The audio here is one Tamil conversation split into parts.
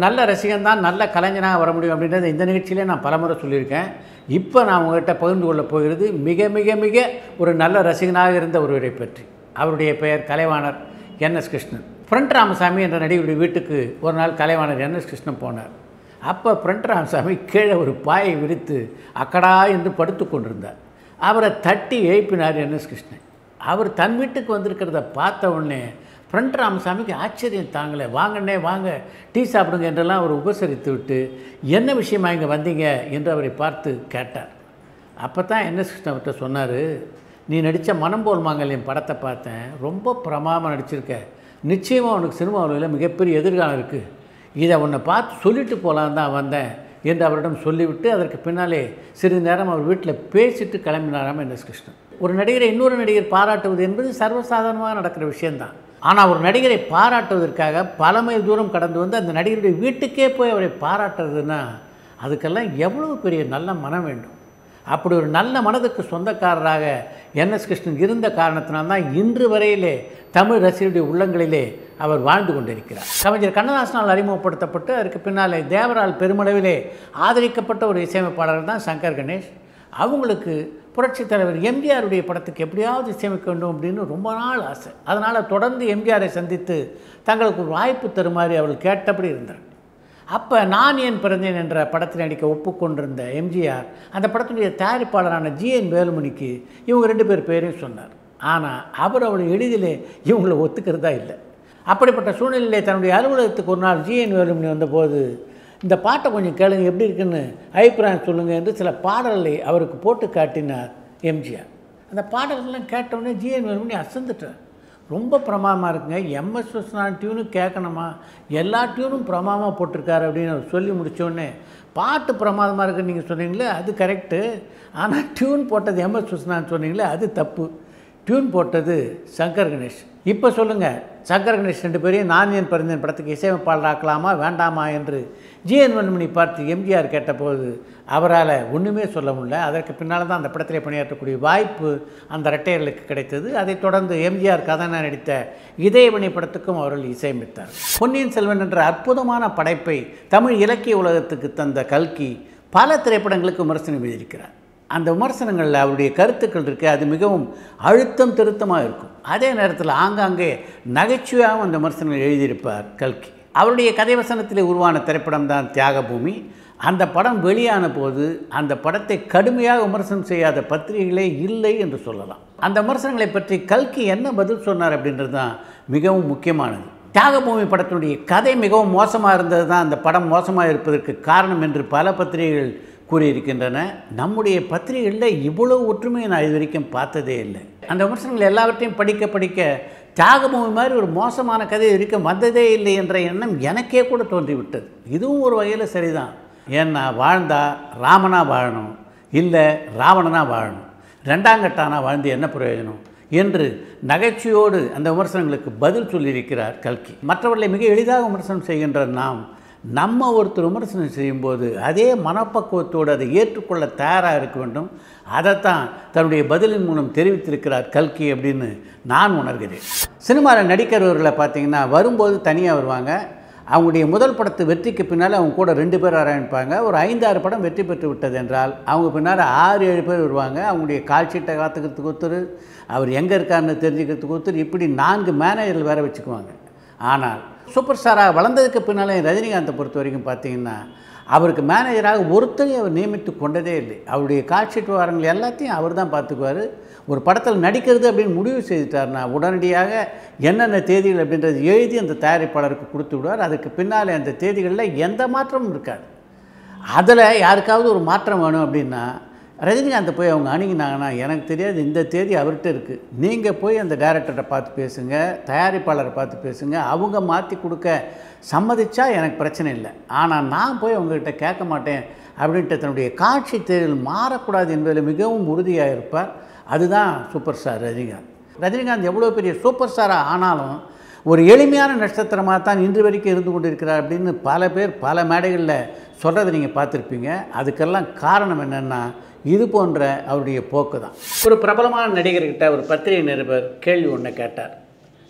நல்ல ரசிகன் தான் நல்ல கலைஞனாக வர முடியும் அப்படின்றத இந்த நிகழ்ச்சியிலே நான் பலமுறை சொல்லியிருக்கேன் இப்போ நான் உங்கள்கிட்ட பகிர்ந்து கொள்ளப் போகிறது மிக மிக மிக ஒரு நல்ல ரசிகனாக இருந்த ஒருவரை பற்றி அவருடைய பெயர் Kalaivanar N S Krishnan friend Ramasamy என்ற நடிகருடைய வீட்டுக்கு ஒரு நாள் கலைவாணர் என் எஸ் கிருஷ்ணன் போனார் அப்போ ஃப்ரண்ட் ராமசாமி கீழே ஒரு பாயை விரித்து அக்கடா என்று படுத்து கொண்டிருந்தார் அவரை தட்டி எழுப்பினார் என் எஸ் கிருஷ்ணன் அவர் தன் வீட்டுக்கு வந்திருக்கிறத பார்த்த உடனே ஃப்ரண்ட் ராமசாமிக்கு ஆச்சரியம் தாங்கலை வாங்கண்ணே வாங்க டீ சாப்பிடுங்க என்றெல்லாம் அவர் உபசரித்து விட்டு என்ன விஷயமா இங்கே வந்தீங்க என்று அவரை பார்த்து கேட்டார் அப்போ தான் என்எஸ் கிருஷ்ணவர்கிட்ட சொன்னார் நீ நடித்த மனம் போல் மாங்கல்யம் படத்தை பார்த்தேன் ரொம்ப பிரமாதமாக நடிச்சிருக்க நிச்சயமாக உனக்கு சினிமா உலகில் மிகப்பெரிய எதிர்காலம் இருக்குது இதை உன்னை பார்த்து சொல்லிட்டு போகலான்னு தான் வந்தேன் என்று அவரிடம் சொல்லிவிட்டு அதற்கு பின்னாலே சிறிது நேரம் அவர் வீட்டில் பேசிட்டு கிளம்பினாராம் என்எஸ் கிருஷ்ணன் ஒரு நடிகரை இன்னொரு நடிகர் பாராட்டுவது என்பது சர்வசாதாரணமாக நடக்கிற விஷயம்தான் ஆனால் ஒரு நடிகரை பாராட்டுவதற்காக பல மைல் தூரம் கடந்து வந்து அந்த நடிகருடைய வீட்டுக்கே போய் அவரை பாராட்டுறதுன்னா அதுக்கெல்லாம் எவ்வளவு பெரிய நல்ல மனம் வேண்டும் அப்படி ஒரு நல்ல மனதுக்கு சொந்தக்காரராக என்எஸ் கிருஷ்ணன் இருந்த காரணத்தினால்தான் இன்று வரையிலே தமிழ் ரசிகருடைய உள்ளங்களிலே அவர் வாழ்ந்து கொண்டிருக்கிறார் கவிஞர் கண்ணதாசனால் அறிமுகப்படுத்தப்பட்டு அதற்கு பின்னாலே தேவரால் பெருமளவிலே ஆதரிக்கப்பட்ட ஒரு இசையமைப்பாளர் தான் சங்கர் கணேஷ் அவங்களுக்கு புரட்சித் தலைவர் எம்ஜிஆருடைய படத்துக்கு எப்படியாவது இசையமைக்க வேண்டும் அப்படின்னு ரொம்ப நாள் ஆசை அதனால் தொடர்ந்து எம்ஜிஆரை சந்தித்து தங்களுக்கு ஒரு வாய்ப்பு தருமாறு அவர்கள் கேட்டபடி இருந்தார் அப்போ நான் ஏன் பிறந்தேன் என்ற படத்தில் நடிக்க ஒப்புக்கொண்டிருந்த எம்ஜிஆர் அந்த படத்துடைய தயாரிப்பாளரான ஜிஎன் வேலுமணிக்கு இவங்க ரெண்டு பேர் பேரையும் சொன்னார் ஆனால் அவர் அவளை எளிதிலே இவங்களை ஒத்துக்கிறதா இல்லை அப்படிப்பட்ட சூழ்நிலையிலே தன்னுடைய அலுவலகத்துக்கு ஒரு நாள் ஜிஎன் வேலுமணி வந்தபோது இந்த பாட்டை கொஞ்சம் கேளுங்க எப்படி இருக்குன்னு அபிப்பிராயம் சொல்லுங்கள் என்று சில பாடல்களை அவருக்கு போட்டு காட்டினார் எம்ஜிஆர் அந்த பாடல்கள்லாம் கேட்டவுடனே ஜிஎன் வேலுமணி அசந்துட்டார் ரொம்ப பிரமாதமாக இருக்குங்க எம்எஸ் விஸ்வநாதன் டியூனு கேட்கணுமா எல்லா டியூனும் பிரமாதமாக போட்டிருக்காரு அப்படின்னு அவர் சொல்லி முடித்தோடனே பாட்டு பிரமாதமாக இருக்குன்னு நீங்கள் சொன்னீங்களே அது கரெக்டு ஆனால் டியூன் போட்டது எம்எஸ் விஸ்வநாதன் சொன்னீங்களே அது தப்பு டியூன் போட்டது சங்கர் கணேஷ் இப்போ சொல்லுங்கள் சங்கர் கணேஷ் ரெண்டு பேரையும் நான் ஏன் பிறந்தேன் படத்துக்கு இசையமைப்பாளராக்கலாமா வேண்டாமா என்று ஜிஎன் வன்மணி பார்த்து எம்ஜிஆர் கேட்டபோது அவரால் ஒன்றுமே சொல்ல முடியல அதற்கு பின்னால் தான் அந்த படத்திலே பணியாற்றக்கூடிய வாய்ப்பு அந்த இரட்டையர்களுக்கு கிடைத்தது அதைத் தொடர்ந்து எம்ஜிஆர் கதாநாயகன் நடித்த இதயவணி படத்துக்கும் அவர்கள் இசையமைத்தார் பொன்னியின் செல்வன் என்ற அற்புதமான படைப்பை தமிழ் இலக்கிய உலகத்துக்கு தந்த கல்கி பல திரைப்படங்களுக்கு விமர்சனம் எழுதியிருக்கிறார் அந்த விமர்சனங்களில் அவருடைய கருத்துக்கள் இருக்குது அது மிகவும் அழுத்தம் திருத்தமாக இருக்கும் அதே நேரத்தில் ஆங்காங்கே நகைச்சுவையாகவும் அந்த விமர்சனங்கள் எழுதியிருப்பார் கல்கி அவருடைய கதை வசனத்தில் உருவான திரைப்படம் தான் தியாகபூமி அந்த படம் வெளியான போது அந்த படத்தை கடுமையாக விமர்சனம் செய்யாத பத்திரிகைகளே இல்லை என்று சொல்லலாம் அந்த விமர்சனங்களை பற்றி கல்கி என்ன பதில் சொன்னார் அப்படின்றது தான் மிகவும் முக்கியமானது தியாகபூமி படத்தினுடைய கதை மிகவும் மோசமாக இருந்தது தான் அந்த படம் மோசமாக இருப்பதற்கு காரணம் என்று பல பத்திரிகைகள் கூறியிருக்கின்றன நம்முடைய பத்திரிகைகளில் இவ்வளோ ஒற்றுமையை நான் இது வரைக்கும் பார்த்ததே இல்லை அந்த விமர்சனங்கள் எல்லாவற்றையும் படிக்க படிக்க தியாகபூமி மாதிரி ஒரு மோசமான கதை இது வரைக்கும் வந்ததே இல்லை என்ற எண்ணம் எனக்கே கூட தோன்றிவிட்டது இதுவும் ஒரு வகையில் சரிதான் ஏன்னா வாழ்ந்தா ராமனா வாழணும் இல்லை ராவணனா வாழணும் ரெண்டாங்கட்டானா வாழ்ந்து என்ன பிரயோஜனம் என்று நகைச்சுவையோடு அந்த விமர்சனங்களுக்கு பதில் சொல்லியிருக்கிறார் கல்கி மற்றவர்களை மிக எளிதாக விமர்சனம் செய்கின்ற நாம் நம்ம ஒருத்தர் விமர்சனம் செய்யும்போது அதே மனப்பக்குவத்தோடு அதை ஏற்றுக்கொள்ள தயாராக இருக்க வேண்டும் அதைத்தான் தன்னுடைய பதிலின் மூலம் தெரிவித்திருக்கிறார் கல்கி அப்படின்னு நான் உணர்கிறேன் சினிமாவில் நடிக்கிறவர்களை பார்த்தீங்கன்னா வரும்போது தனியாக வருவாங்க அவங்களுடைய முதல் படத்து வெற்றிக்கு பின்னால் அவங்க கூட ரெண்டு பேர் ஆரம்பிப்பாங்க ஒரு ஐந்தாறு படம் வெற்றி பெற்று விட்டது என்றால் அவங்க பின்னால் ஆறு ஏழு பேர் வருவாங்க அவங்களுடைய கால் சீட்டை காத்துக்கிறதுக்கு ஒருத்தர் அவர் எங்கே இருக்காருன்னு தெரிஞ்சுக்கிறதுக்கு ஒருத்தர் இப்படி நான்கு மேனேஜர்கள் வேறு வச்சுக்குவாங்க ஆனால் சூப்பர் ஸ்டாராக வளர்ந்ததுக்கு பின்னாலே ரஜினிகாந்தை பொறுத்த வரைக்கும் பார்த்தீங்கன்னா அவருக்கு மேனேஜராக ஒருத்தரையும் அவர் நியமித்து கொண்டதே இல்லை அவருடைய காட்சீட் விவரங்கள் எல்லாத்தையும் அவர் தான் பார்த்துக்குவார் ஒரு படத்தில் நடிக்கிறது அப்படின்னு முடிவு செய்துட்டார்னா உடனடியாக என்னென்ன தேதிகள் அப்படின்றது எழுதி அந்த தயாரிப்பாளருக்கு கொடுத்து விடுவார் அதுக்கு பின்னாலே அந்த தேதிகளில் எந்த மாற்றமும் இருக்காது அதில் யாருக்காவது ஒரு மாற்றம் வேணும் அப்படின்னா ரஜினிகாந்தை போய் அவங்க அணுகினாங்கன்னா எனக்கு தெரியாது இந்த தேதி அவர்கிட்ட இருக்குது நீங்கள் போய் அந்த டைரக்டரை பார்த்து பேசுங்க தயாரிப்பாளரை பார்த்து பேசுங்க அவங்க மாற்றி கொடுக்க சம்மதிச்சா எனக்கு பிரச்சனை இல்லை ஆனால் நான் போய் அவங்ககிட்ட கேட்க மாட்டேன் அப்படின்ட்டு தன்னுடைய காட்சி தேர்தல் மாறக்கூடாது என்பதில் மிகவும் உறுதியாக இருப்பார் அதுதான் சூப்பர் ஸ்டார் ரஜினிகாந்த் ரஜினிகாந்த் எவ்வளோ பெரிய சூப்பர் ஸ்டாராக ஆனாலும் ஒரு எளிமையான நட்சத்திரமாக தான் இன்று வரைக்கும் இருந்து கொண்டிருக்கிறார் அப்படின்னு பல பேர் பல மேடைகளில் சொல்கிறத நீங்கள் பார்த்துருப்பீங்க அதுக்கெல்லாம் காரணம் என்னென்னா இது போன்ற அவருடைய போக்கு தான் ஒரு பிரபலமான நடிகர்கிட்ட ஒரு பத்திரிகை நிருபர் கேள்வி ஒன்று கேட்டார்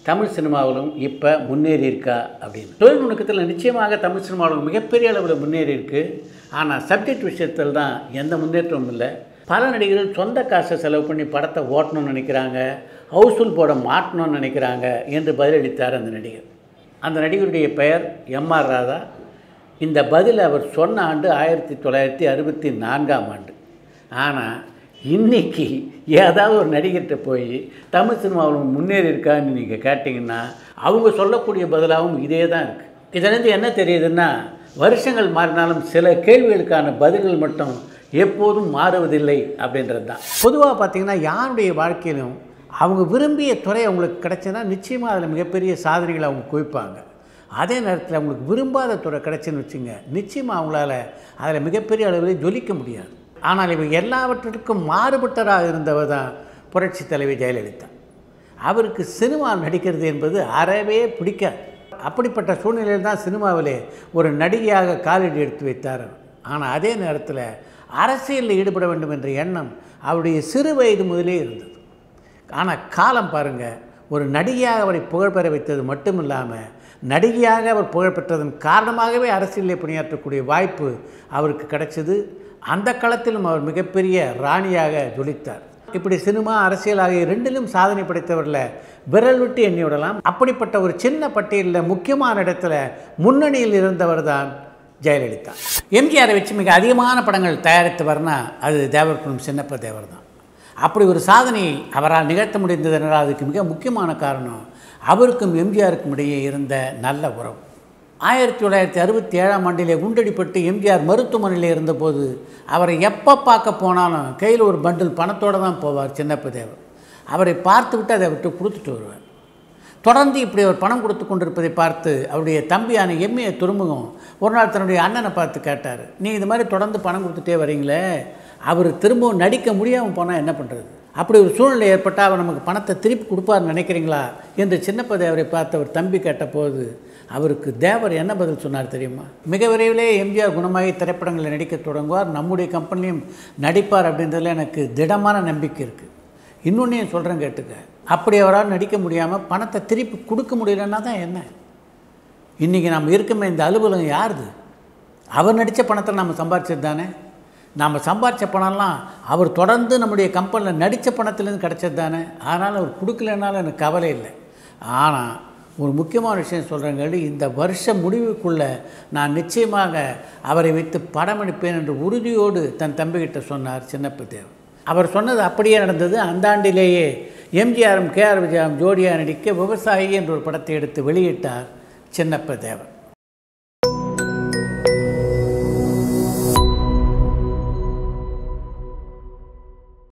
தமிழ் சினிமாவிலும் இப்போ முன்னேறி இருக்கா அப்படின்னு தொழில் நுணுக்கத்தில் நிச்சயமாக தமிழ் சினிமாவில் மிகப்பெரிய அளவில் முன்னேறி இருக்கு ஆனால் சப்ஜெக்ட் விஷயத்தில் தான் எந்த முன்னேற்றமும் இல்லை பல நடிகர்கள் சொந்த காசை செலவு பண்ணி படத்தை ஓட்டணும்னு நினைக்கிறாங்க ஹவுஸ்ஃபுல் போட மாட்டணும்னு நினைக்கிறாங்க என்று பதிலளித்தார் அந்த நடிகர் அந்த நடிகருடைய பெயர் எம்ஆர் ராதா இந்த பதில் அவர் சொன்ன ஆண்டு ஆயிரத்தி தொள்ளாயிரத்தி அறுபத்தி நான்காம் ஆண்டு ஆனால் இன்னைக்கு ஏதாவது ஒரு நடிகர்கிட்ட போய் தமிழ் சினிமாவில் முன்னேறி இருக்கான்னு நீங்கள் கேட்டிங்கன்னா அவங்க சொல்லக்கூடிய பதிலாகவும் இதே தான் இருக்குது இதிலேருந்து என்ன தெரியுதுன்னா வருஷங்கள் மாறினாலும் சில கேள்விகளுக்கான பதில்கள் மட்டும் எப்போதும் மாறுவதில்லை அப்படின்றது தான் பொதுவாக பார்த்திங்கன்னா யாருடைய வாழ்க்கையிலும் அவங்க விரும்பிய துறை அவங்களுக்கு கிடைச்சதுன்னா நிச்சயமாக அதில் மிகப்பெரிய சாதனைகளை அவங்க குவிப்பாங்க அதே நேரத்தில் அவங்களுக்கு விரும்பாத துறை கிடைச்சுன்னு வச்சுங்க நிச்சயமாக அவங்களால அதில் மிகப்பெரிய அளவில் ஜொலிக்க முடியாது ஆனால் இவங்க எல்லாவற்றிற்கும் மாறுபட்டராக இருந்தவர் தான் புரட்சி தலைவி ஜெயலலிதா அவருக்கு சினிமா நடிக்கிறது என்பது அறவே பிடிக்காது அப்படிப்பட்ட சூழ்நிலையில் தான் சினிமாவிலே ஒரு நடிகையாக காலடி எடுத்து வைத்தார் ஆனால் அதே நேரத்தில் அரசியலில் ஈடுபட வேண்டும் என்ற எண்ணம் அவருடைய சிறு வயது முதலே இருந்தது ஆனால் காலம் பாருங்கள் ஒரு நடிகையாக அவரை புகழ்பெற வைத்தது மட்டும் இல்லாமல் நடிகையாக அவர் புகழ்பெற்றதன் காரணமாகவே அரசியலில் பணியாற்றக்கூடிய வாய்ப்பு அவருக்கு கிடைச்சது அந்த களத்திலும் அவர் மிகப்பெரிய ராணியாக ஜொலித்தார் இப்படி சினிமா அரசியல் ஆகிய ரெண்டிலும் சாதனை படைத்தவரில் விரல் விட்டு எண்ணி விடலாம் அப்படிப்பட்ட ஒரு சின்ன பட்டியலில் முக்கியமான இடத்துல முன்னணியில் இருந்தவர் தான் ஜெயலலிதா எம்ஜிஆரை வச்சு மிக அதிகமான படங்கள் தயாரித்தவர்னா அது தேவர்குலம் சின்னப்ப தேவர் தான் அப்படி ஒரு சாதனையை அவரால் நிகழ்த்த முடிந்தது என்றால் அதுக்கு மிக முக்கியமான காரணம் அவருக்கும் எம்ஜிஆருக்கும் இடையே இருந்த நல்ல உறவு ஆயிரத்தி தொள்ளாயிரத்தி அறுபத்தி ஏழாம் ஆண்டிலே குண்டடிப்பட்டு எம்ஜிஆர் மருத்துவமனையில் இருந்தபோது அவரை எப்போ பார்க்க போனாலும் கையில் ஒரு பண்டில் பணத்தோடு தான் போவார் சின்னப்ப தேவர் அவரை பார்த்து விட்டு அதை விட்டு கொடுத்துட்டு வருவார் தொடர்ந்து இப்படி அவர் பணம் கொடுத்து கொண்டிருப்பதை பார்த்து அவருடைய தம்பியான எம்ஏ துருமுகம் ஒரு நாள் தன்னுடைய அண்ணனை பார்த்து கேட்டார் நீ இது மாதிரி தொடர்ந்து பணம் கொடுத்துட்டே வரீங்களே அவர் திரும்பவும் நடிக்க முடியாமல் போனால் என்ன பண்ணுறது அப்படி ஒரு சூழ்நிலை ஏற்பட்டால் அவர் நமக்கு பணத்தை திருப்பி கொடுப்பார்னு நினைக்கிறீங்களா என்று சின்னப்ப தேவரை பார்த்து அவர் தம்பி கேட்டபோது அவருக்கு தேவர் என்ன பதில் சொன்னார் தெரியுமா மிக விரைவிலே எம்ஜிஆர் குணமாகி திரைப்படங்களில் நடிக்க தொடங்குவார் நம்முடைய கம்பெனிலையும் நடிப்பார் அப்படின்றதுல எனக்கு திடமான நம்பிக்கை இருக்குது இன்னொன்றையும் சொல்கிறேன் கேட்டுக்க அப்படி அவரால் நடிக்க முடியாமல் பணத்தை திருப்பி கொடுக்க முடியலன்னா தான் என்ன இன்றைக்கி நம்ம இருக்கமே இந்த அலுவலகம் யாருது அவர் நடித்த பணத்தை நம்ம சம்பாரிச்சது தானே நாம் சம்பாரித்த பணம்லாம் அவர் தொடர்ந்து நம்முடைய கம்பெனியில் நடித்த பணத்துலேருந்து கிடச்சது தானே அதனால் அவர் கொடுக்கலனாலும் எனக்கு கவலை இல்லை ஆனால் ஒரு முக்கியமான விஷயம் சொல்கிறேங்க இந்த வருஷ முடிவுக்குள்ளே நான் நிச்சயமாக அவரை வைத்து படம் எடுப்பேன் என்று உறுதியோடு தன் தம்பிக்கிட்ட சொன்னார் சின்னப்ப தேவ் அவர் சொன்னது அப்படியே நடந்தது அந்த ஆண்டிலேயே எம்ஜிஆரும் கேஆர் விஜயாவும் ஜோடியாக நடிக்க விவசாயி என்ற ஒரு படத்தை எடுத்து வெளியிட்டார் சின்னப்ப தேவர்